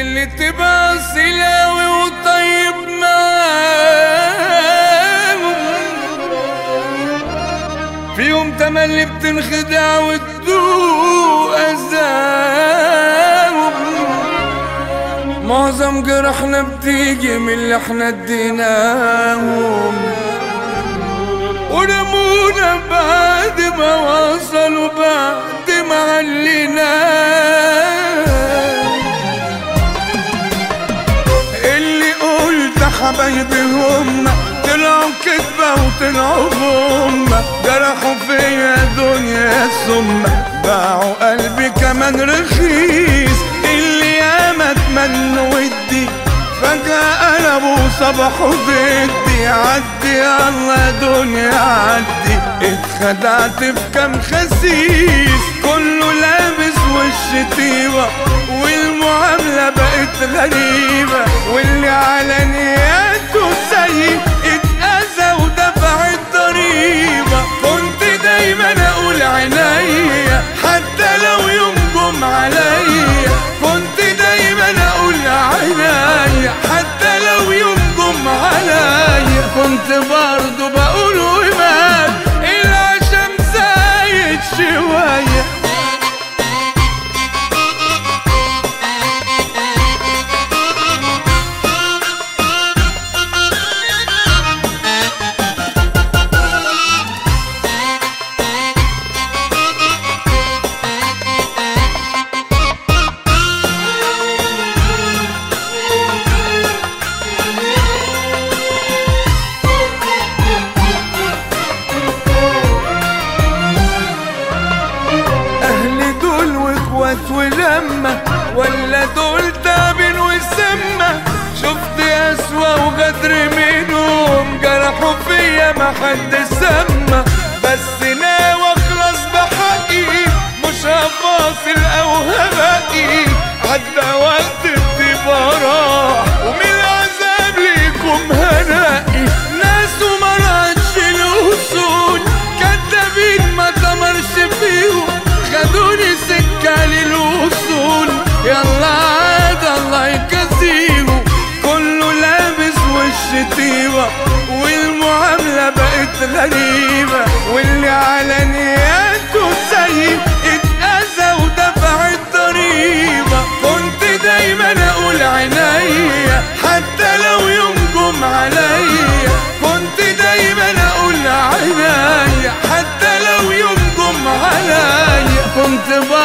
اللي تبقى سلاوي وطيب معاهم في يوم تملي بتنخدع وتدوق أذاهم معظم جرحنا بتيجي من اللي احنا اديناهم ورمونا بعد ما وصلوا بعد ما عليناه اللي قلت حبايبي هم طلعوا كدبة وطلعوا هم جرحوا فيا دنيا ثم باعوا قلبي كمان رخيص اللي ياما اتمنوا ودي فجأة قلبوا صبحوا ضدي عدي يلا دنيا عدي اتخدعت في كام خسيس كله لابس وش طيبة والمعاملة بقت غريبة واللي على نياته سيء اتأذى ودفع الضريبة كنت دايما اقول عينيا حتى لو يوم جم عليا كنت دايما اقول عينيا حتى لو يوم جم عليا كنت برضو بقول ومال العشم زايد شويه اهلي دول واخوات ولمة ولا دول تعبين وسمة شفت اسوا وغدر منهم جرحوا فيا ما حد سمى بس ناوي اخلص بحقي مش هفاصل او هبقي عدى وقت الطبارة ومن العذاب ليكم هنقي ناس وما رأتش الوصول كدابين ما تمرش فيهم خدوني سكة للوصول يلا عاد الله يكسيهم كله لابس وش طيبة والمعاملة بقت غريبة واللي على نياته سيء اتأذى ودفع الضريبة كنت دايما اقول عينيا حتى لو يوم جم عليا كنت دايما اقول عينيا حتى لو يوم جم عليا كنت